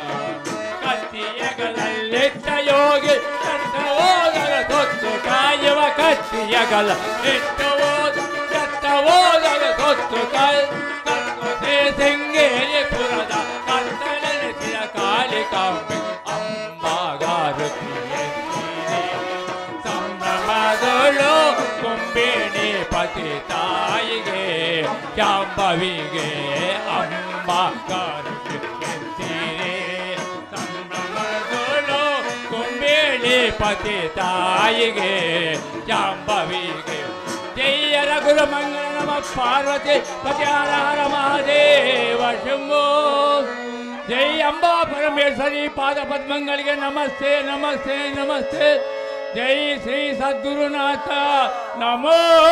ಕತ್ತಿಯಗಲಲ್ಲಿಟ್ಟ ಯೋಗಿ ಕಟ್ಟ ಹೋಗಲ ತೊತ್ತು ಕಾಯುವ ಕತ್ತಿಯಗಲ ಇಟ್ಟ ಹೋದ ಕಟ್ಟ ಹೋಗಲ ತೊತ್ತು ಕಾಯ ಸಿಂಗೇರಿ ಪುರದ ಕತ್ತಲೆಸಿದ ಕಾಳಿಕಾಂಬೆ ಅಂಬಾಗಾರುತಿಯೇ ಸಂಭ್ರಮದಳು ಕುಂಬಿಣಿ ಪತಿ ತಾಯಿಗೆ ಶಾಂಭವಿಗೆ ಅಮ್ಮ ಕಾರುತ್ತಿರೆ ಸಂಭ್ರಮದಳು ಕುಂಬಿಣಿ ಪತಿ ತಾಯಿಗೆ ಶಾಂಭವಿಗೆ ಸರ್ವ ಮಂಗಳ ನಮ ಪಾರ್ವತಿ ಪತಿಹಾರ ಹರ ಮಹಾದೇವ ಶಂಭೋ ಜೈ ಅಂಬಾ ಪರಮೇಶ್ವರಿ ಪಾದ ಪದ್ಮಗಳಿಗೆ ನಮಸ್ತೆ ನಮಸ್ತೆ ನಮಸ್ತೆ ಜೈ ಶ್ರೀ ಸದ್ಗುರುನಾಥ ನಮೋ